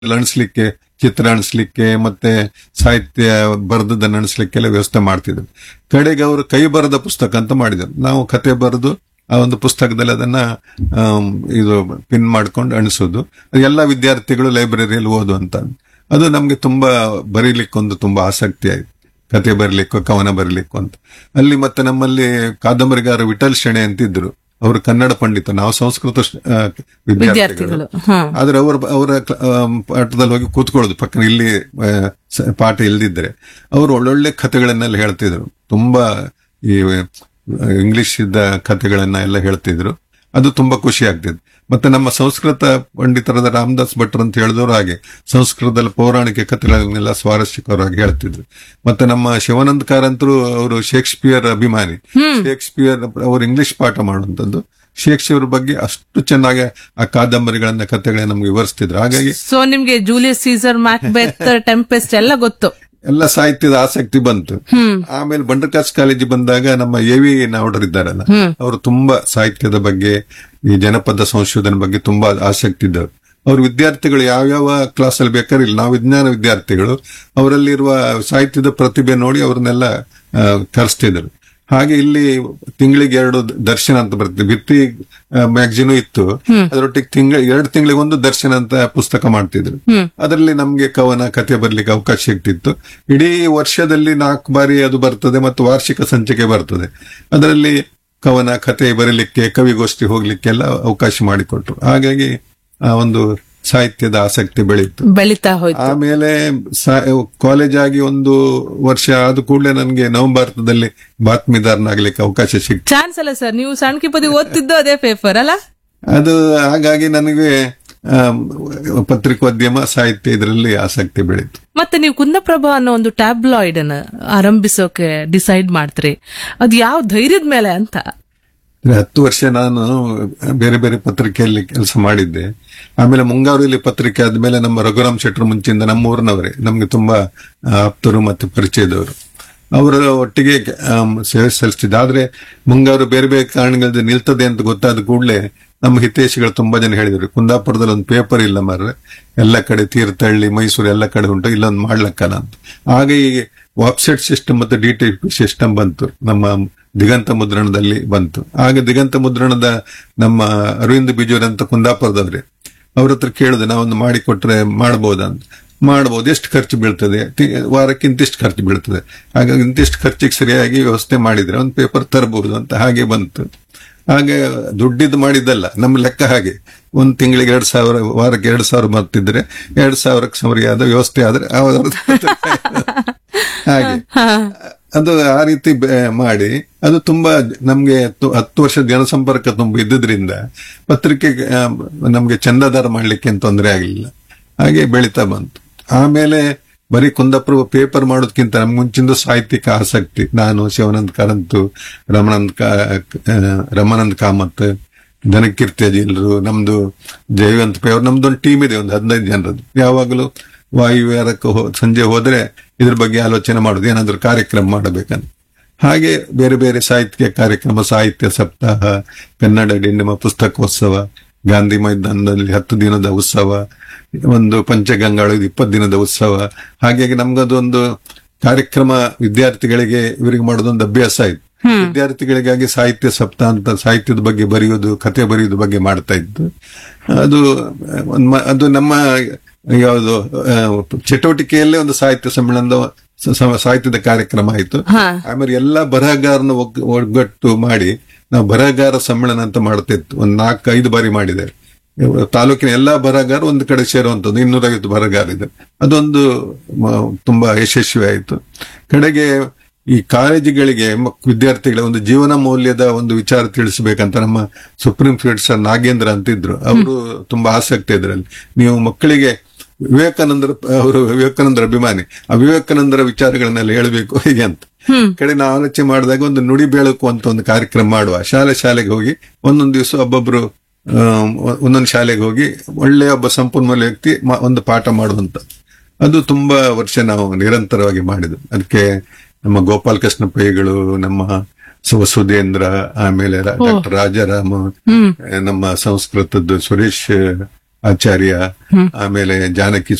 ಅಣಿಸ್ಲಿಕ್ಕೆ ಚಿತ್ರ ಅಣಿಸ್ಲಿಕ್ಕೆ ಮತ್ತೆ ಸಾಹಿತ್ಯ ಬರೆದದನ್ನ ಅಣಿಸ್ಲಿಕ್ಕೆಲ್ಲ ವ್ಯವಸ್ಥೆ ಮಾಡ್ತಿದ್ರು ಕಡೆಗೆ ಅವರು ಕೈ ಬರೆದ ಪುಸ್ತಕ ಅಂತ ಮಾಡಿದರು ನಾವು ಕತೆ ಬರೆದು ಆ ಒಂದು ಪುಸ್ತಕದಲ್ಲಿ ಅದನ್ನ ಆಮ್, ಇದು ಪಿನ್ ಮಾಡ್ಕೊಂಡು ಅಣಿಸೋದು ಎಲ್ಲ ವಿದ್ಯಾರ್ಥಿಗಳು ಲೈಬ್ರರಿಯಲ್ಲಿ ಓದು ಅಂತ ಅದು ನಮ್ಗೆ ತುಂಬಾ ಬರೀಲಿಕ್ಕೆ ಒಂದು ತುಂಬಾ ಆಸಕ್ತಿ ಆಯ್ತು ಕತೆ ಬರಲಿಕ್ಕೂ ಕವನ ಬರಲಿಕ್ಕೂ ಅಂತ ಅಲ್ಲಿ ಮತ್ತೆ ನಮ್ಮಲ್ಲಿ ಕಾದಂಬರಿಗಾರ ವಿಠಲ್ ಶೆಣೆ ಅಂತಿದ್ರು ಅವರು ಕನ್ನಡ ಪಂಡಿತ ನಾವು ಸಂಸ್ಕೃತ ಶ- ಆ, ವಿದ್ಯಾರ್ಥಿಗಳು ವಿದ್ಯಾರ್ಥಿಗಳು ಹಾ ಆದ್ರೆ ಅವರ ಅವರ ಕ್ಲ- ಆಮ್, ಪಾಠದಲ್ಲಿ ಹೋಗಿ ಕೂತ್ಕೊಳ್ಳೋದು ಪಕ್ಕನ ಇಲ್ಲಿ ಆ, ಸ- ಪಾಠ ಇಲ್ದಿದ್ರೆ ಅವರು ಒಳ್ಳೊಳ್ಳೆ ಕಥೆಗಳನ್ನೆಲ್ಲ ಹೇಳ್ತಿದ್ರು ತುಂಬಾ ಈ ಆ, ಇಂಗ್ಲಿಷ್ ಇದ್ದ ಕಥೆಗಳನ್ನ ಎಲ್ಲ ಹೇಳ್ತಿದ್ರು ಅದು ತುಂಬಾ ಖುಷಿ ಆಗ್ತಿತ್ತು ಮತ್ತೆ ನಮ್ಮ ಸಂಸ್ಕೃತ ಪಂಡಿತರಾದ ರಾಮದಾಸ್ ಭಟ್ರು ಅಂತ ಹೇಳಿದವರು ಹಾಗೆ ಸಂಸ್ಕೃತದಲ್ಲಿ ಪೌರಾಣಿಕ ಕಥೆಗಳನ್ನೆಲ್ಲ ಸ್ವಾರಸ್ಯಕರವಾಗಿ ಹೇಳ್ತಿದ್ರು ಮತ್ತೆ ನಮ್ಮ ಶಿವಾನಂದ ಕಾರಂತರು ಅವರು ಶೇಕ್ಸ್ಪಿಯರ್ ಅಭಿಮಾನಿ ಶೇಕ್ಸ್ಪಿಯರ್ ಅವರು ಇಂಗ್ಲಿಷ್ ಪಾಠ ಮಾಡುವಂತದ್ದು ಶೇಕ್ಸ್ಪಿಯರ್ ಬಗ್ಗೆ ಅಷ್ಟು ಚೆನ್ನಾಗಿ ಆ ಕಾದಂಬರಿಗಳನ್ನ ಕಥೆಗಳನ್ನ ನಮ್ಗೆ ವಿವರಿಸ್ತಿದ್ರು ಹಾಗಾಗಿ ಸೊ ನಿಮ್ಗೆ ಜೂಲಿಯಸ್ ಸೀಸರ್ ಮ್ಯಾಕ್ಬೆತ್ ಟೆಂಪೆಸ್ಟ್ ಎಲ್ಲ ಗೊತ್ತು ಎಲ್ಲ ಸಾಹಿತ್ಯದ ಆಸಕ್ತಿ ಬಂತು ಆಮೇಲೆ ಬಂಡರ್ಕಾಸ್ ಕಾಲೇಜ್ ಬಂದಾಗ ನಮ್ಮ ಎ ವಿ ನಾವಡರ್ ಇದ್ದಾರಲ್ಲ ಅವರು ತುಂಬಾ ಸಾಹಿತ್ಯದ ಬಗ್ಗೆ ಈ ಜನಪದ ಸಂಶೋಧನೆ ಬಗ್ಗೆ ತುಂಬಾ ಆಸಕ್ತಿ ಇದ್ದವರು ಅವ್ರ ವಿದ್ಯಾರ್ಥಿಗಳು ಯಾವ್ಯಾವ ಕ್ಲಾಸಲ್ಲಿ ಬೇಕಾದ್ರೆ ಇಲ್ಲ ನಾವು ವಿಜ್ಞಾನ ವಿದ್ಯಾರ್ಥಿಗಳು ಅವರಲ್ಲಿರುವ ಸಾಹಿತ್ಯದ ಪ್ರತಿಭೆ ನೋಡಿ ಅವ್ರನ್ನೆಲ್ಲ ಆ, ಕರೆಸ್ತಿದ್ರು ಹಾಗೆ ಇಲ್ಲಿ ತಿಂಗಳಿಗೆ ಎರಡು ದರ್ಶನ ಅಂತ ಬರುತ್ತೆ ಭಿತ್ತಿ ಮ್ಯಾಗ್ಝಿನು ಇತ್ತು ಅದರೊಟ್ಟಿಗೆ ತಿಂಗಳ ಎರಡು ತಿಂಗಳಿಗೆ ಒಂದು ದರ್ಶನ ಅಂತ ಪುಸ್ತಕ ಮಾಡ್ತಿದ್ರು ಅದರಲ್ಲಿ ನಮ್ಗೆ ಕವನ ಕಥೆ ಬರ್ಲಿಕ್ಕೆ ಅವಕಾಶ ಸಿಗ್ತಿತ್ತು ಇಡೀ ವರ್ಷದಲ್ಲಿ ನಾಲ್ಕು ಬಾರಿ ಅದು ಬರ್ತದೆ ಮತ್ತು ವಾರ್ಷಿಕ ಸಂಚಿಕೆ ಬರ್ತದೆ ಅದರಲ್ಲಿ ಕವನ ಕಥೆ ಬರೀಲಿಕ್ಕೆ ಕವಿಗೋಷ್ಠಿ ಹೋಗ್ಲಿಕ್ಕೆಲ್ಲ ಅವಕಾಶ ಮಾಡಿಕೊಟ್ರು ಹಾಗಾಗಿ ಆ ಒಂದು ಸಾಹಿತ್ಯದ ಆಸಕ್ತಿ ಬೆಳೀತು ಬೆಳಿತಾ ಹೋಯ್ತು ಆಮೇಲೆ ಸಾ- ಕಾಲೇಜ್ ಆಗಿ ಒಂದು ವರ್ಷ ಆದ ಕೂಡಲೇ ನನಗೆ ನವಭಾರತದಲ್ಲಿ ಬಾತ್ಮೀದಾರನಾಗ್ಲಿಕ್ಕೆ ಅವಕಾಶ ಸಿಕ್ತು ಚಾನ್ಸ್ ಅಲ್ಲ ಸರ್ ನೀವು ಸಣ್ಣ ಪದಿ ಓದ್ತಿದ್ದು ಅದೇ ಪೇಪರ್ ಅಲ್ಲ ಅದು ಹಾಗಾಗಿ ನನಗೆ ಆಮ್, ಪತ್ರಿಕೋದ್ಯಮ ಸಾಹಿತ್ಯ ಇದರಲ್ಲಿ ಆಸಕ್ತಿ ಬೆಳೀತು ಮತ್ತೆ ನೀವು ಕುಂದಪ್ರಭಾ ಅನ್ನೋ ಒಂದು ಟ್ಯಾಬ್ಲಾಯ್ಡ್ ಅನ್ನ ಆರಂಭಿಸೋಕೆ ಡಿಸೈಡ್ ಮಾಡ್ತೀರಿ ಅದು ಯಾವ ಧೈರ್ಯದ ಮೇಲೆ ಅಂತ ಅಂದ್ರೆ ಹತ್ತು ವರ್ಷ ನಾನು ಬೇರೆ ಬೇರೆ ಪತ್ರಿಕೆಯಲ್ಲಿ ಕೆಲಸ ಮಾಡಿದ್ದೆ ಆಮೇಲೆ ಮುಂಗಾರುಲಿ ಪತ್ರಿಕೆ ಆದ್ಮೇಲೆ ನಮ್ಮ ರಘುರಾಮ್ ಶೆಟ್ರು ಮುಂಚಿಂದ ನಮ್ಮ ಊರಿನವರೇ ನಮ್ಗೆ ತುಂಬಾ ಆ, ಆಪ್ತರು ಮತ್ತು ಪರಿಚಯದವರು ಅವರ ಒಟ್ಟಿಗೆ ಆಮ್, ಸೇವೆ ಸಲ್ಲಿಸ್ತಿದ್ದೆ ಆದ್ರೆ ಮುಂಗಾರು ಬೇರೆ ಬೇರೆ ಕಾರಣಗಳಿಂದ ನಿಲ್ತದೆ ಅಂತ ಗೊತ್ತಾದ ಕೂಡಲೇ ನಮ್ಮ ಹಿತೈಷಿಗಳು ತುಂಬಾ ಜನ ಹೇಳಿದ್ರು ಕುಂದಾಪುರದಲ್ಲಿ ಒಂದು ಪೇಪರ್ ಇಲ್ಲ ಮಾರ್ರೆ ಎಲ್ಲ ಕಡೆ ತೀರ್ಥಹಳ್ಳಿ ಮೈಸೂರು ಎಲ್ಲ ಕಡೆ ಉಂಟು ಇಲ್ಲೊಂದು ಮಾಡ್ಲಕ್ಕಲ್ಲ ಅಂತ ಆಗ ಈ ವೆಬ್ಸೈಟ್ ಸಿಸ್ಟಮ್ ಮತ್ತು ಡಿ ಟಿ ಪಿ ಸಿಸ್ಟಮ್ ಬಂತು ನಮ್ಮ ದಿಗಂತ ಮುದ್ರಣದಲ್ಲಿ ಬಂತು ಆಗ ದಿಗಂತ ಮುದ್ರಣದ ನಮ್ಮ ಅರವಿಂದ್ ಬಿಜೂರ್ ಅಂತ ಕುಂದಾಪುರದವ್ರೆ ಅವ್ರ ಹತ್ರ ಕೇಳಿದೆ ನಾವೊಂದು ಮಾಡಿಕೊಟ್ರೆ ಮಾಡ್ಬೋದಾ ಅಂತ ಮಾಡ್ಬೋದು ಎಷ್ಟು ಖರ್ಚು ಬೀಳ್ತದೆ ತಿ- ವಾರಕ್ಕೆ ಇಂತಿಷ್ಟು ಖರ್ಚು ಬೀಳ್ತದೆ ಹಾಗಾಗಿ ಇಂತಿಷ್ಟು ಖರ್ಚಿಗೆ ಸರಿಯಾಗಿ ವ್ಯವಸ್ಥೆ ಮಾಡಿದ್ರೆ ಒಂದು ಪೇಪರ್ ತರಬಹುದು ಅಂತ ಹಾಗೆ ಬಂತು ಹಾಗೆ ದುಡ್ಡಿದ್ದು ಮಾಡಿದ್ದಲ್ಲ ನಮ್ಮ ಲೆಕ್ಕ ಹಾಗೆ ಒಂದ್ ತಿಂಗಳಿಗೆ ಎರಡ್ ಸಾವಿರ ವಾರಕ್ಕೆ ಎರಡ್ ಸಾವಿರ ಬರ್ತಿದ್ರೆ ಎರಡ್ ಸಾವಿರಕ್ಕೆ ಸರಿಯಾದ ವ್ಯವಸ್ಥೆ ಆದ್ರೆ ಅವ್ರದ್ದು ಹಾಗೆ ಅದು ಆ ರೀತಿ ಬೆ- ಮಾಡಿ ಅದು ತುಂಬಾ ನಮ್ಗೆ ತು- ಹತ್ತು ವರ್ಷ ಜನಸಂಪರ್ಕ ತುಂಬ ಇದ್ದಿದ್ರಿಂದ ಪತ್ರಿಕೆ ಆ, ನಮ್ಗೆ ಚಂದಾದಾರ ಮಾಡ್ಲಿಕ್ಕೆ ಏನ್ ತೊಂದರೆ ಆಗಲಿಲ್ಲ ಹಾಗೆ ಬೆಳೀತಾ ಬಂತು ಆಮೇಲೆ ಬರೀ ಕುಂದಾಪುರ ಪೇಪರ್ ಮಾಡೋದಕ್ಕಿಂತ ನಮ್ಗೆ ಮುಂಚಿಂದ ಸಾಹಿತ್ಯಿಕ ಆಸಕ್ತಿ ನಾನು ಶಿವಾನಂದ್ ಕಾರಂತು ರಮಣಾನಂದ್ ಕಾ ಆ, ರಮಾನಂದ್ ಕಾಮತ್ ದನಕೀರ್ತಿ ಅಜಿಲ್ರು ನಮ್ದು ಜಯವಂತ್ ಪೈ ಅವ್ರು ನಮ್ದೊಂದು ಟೀಮ್ ಇದೆ ಒಂದು ಹದಿನೈದು ಜನರದ್ದು ಯಾವಾಗಲೂ ವಾಯುವಿಹಾರಕ್ಕೆ ಹೋ- ಸಂಜೆ ಹೋದ್ರೆ ಇದ್ರ ಬಗ್ಗೆ ಆಲೋಚನೆ ಮಾಡೋದು ಏನಾದ್ರೂ ಕಾರ್ಯಕ್ರಮ ಮಾಡಬೇಕಂತ ಹಾಗೆ ಬೇರೆ ಬೇರೆ ಸಾಹಿತ್ಯ ಕಾರ್ಯಕ್ರಮ ಸಾಹಿತ್ಯ ಸಪ್ತಾಹ ಕನ್ನಡ ಡಿಂಡಿಮ ಪುಸ್ತಕೋತ್ಸವ ಗಾಂಧಿ ಮೈದಾನದಲ್ಲಿ ಹತ್ತು ದಿನದ ಉತ್ಸವ ಒಂದು ಪಂಚಗಂಗಾಳು ಇಪ್ಪತ್ತು ದಿನದ ಉತ್ಸವ ಹಾಗಾಗಿ ನಮ್ಗದೊಂದು ಕಾರ್ಯಕ್ರಮ ವಿದ್ಯಾರ್ಥಿಗಳಿಗೆ ಇವರಿಗೆ ಮಾಡೋದೊಂದು ಅಭ್ಯಾಸ ಆಯ್ತು ವಿದ್ಯಾರ್ಥಿಗಳಿಗಾಗಿ ಸಾಹಿತ್ಯ ಸಪ್ತಾಹ ಅಂತ ಸಾಹಿತ್ಯದ ಬಗ್ಗೆ ಬರೆಯೋದು ಕತೆ ಬರೆಯೋದು ಬಗ್ಗೆ ಮಾಡ್ತಾ ಇದ್ದು ಅದು ಒಂದ್ ಮ- ಅದು ನಮ್ಮ ಯಾವುದು ಆ, ಚಟುವಟಿಕೆಯಲ್ಲೇ ಒಂದು ಸಾಹಿತ್ಯ ಸಮ್ಮೇಳನದ ಸ- ಸ- ಸಾಹಿತ್ಯದ ಕಾರ್ಯಕ್ರಮ ಆಯ್ತು ಹಾ. ಆಮೇಲೆ ಎಲ್ಲಾ ಬರಹಗಾರನ ಒಗ್- ಒಗ್ಗಟ್ಟು ಮಾಡಿ ನಾವು ಬರಹಗಾರ ಸಮ್ಮೇಳನ ಅಂತ ಮಾಡ್ತಿತ್ತು ಒಂದ್ ನಾಲ್ಕು ಐದು ಬಾರಿ ಮಾಡಿದೆ ತಾಲೂಕಿನ ಎಲ್ಲಾ ಬರಹಗಾರ ಒಂದು ಕಡೆ ಸೇರುವಂತದ್ದು ಇನ್ನೂರೈವತ್ತು ಬರಹಗಾರ ಇದೆ ಅದೊಂದು ಮ- ತುಂಬಾ ಯಶಸ್ವಿ ಆಯಿತು ಕಡೆಗೆ ಈ ಕಾಲೇಜುಗಳಿಗೆ ಮಕ್- ವಿದ್ಯಾರ್ಥಿಗಳ ಒಂದು ಜೀವನ ಮೌಲ್ಯದ ಒಂದು ವಿಚಾರ ತಿಳಿಸಬೇಕಂತ ನಮ್ಮ ಸುಪ್ರೀಂ ಕೋರ್ಟ್ ಸರ್ ನಾಗೇಂದ್ರ ಅಂತಿದ್ರು ಅವರು ತುಂಬಾ ಆಸಕ್ತಿ ಇದರಲ್ಲಿ ನೀವು ಮಕ್ಕಳಿಗೆ ವಿವೇಕಾನಂದರ ಅವರು ವಿವೇಕಾನಂದರ ಅಭಿಮಾನಿ ಆ ವಿವೇಕಾನಂದರ ವಿಚಾರಗಳನ್ನೆಲ್ಲ ಹೇಳಬೇಕು ಹೀಗೆ ಅಂತ ಕಡೆ ನಾವು ಆಲೋಚನೆ ಮಾಡಿದಾಗ ಒಂದು ನುಡಿ ಬೆಳಕು ಅಂತ ಒಂದು ಕಾರ್ಯಕ್ರಮ ಮಾಡುವ ಶಾಲೆ ಶಾಲೆಗೆ ಹೋಗಿ ಒಂದೊಂದು ದಿವಸ ಒಬ್ಬೊಬ್ರು ಆಮ್, ಒಂದೊಂದು ಶಾಲೆಗೆ ಹೋಗಿ ಒಳ್ಳೆಯ ಒಬ್ಬ ಸಂಪನ್ಮೂಲ ವ್ಯಕ್ತಿ ಮ- ಒಂದು ಪಾಠ ಮಾಡುವಂತ ಅದು ತುಂಬಾ ವರ್ಷ ನಾವು ನಿರಂತರವಾಗಿ ಮಾಡಿದ್ವು ಅದಕ್ಕೆ ನಮ್ಮ ಗೋಪಾಲ್ ಕೃಷ್ಣ ಪೈಗಳು ನಮ್ಮ ಸು- ವಸುಧೇಂದ್ರ ಆಮೇಲೆ ಡಾಕ್ಟರ್ ರಾಜಾರಾಮ ನಮ್ಮ ಸಂಸ್ಕೃತದ್ದು ಸುರೇಶ್ ಆಚಾರ್ಯ ಆಮೇಲೆ ಜಾನಕಿ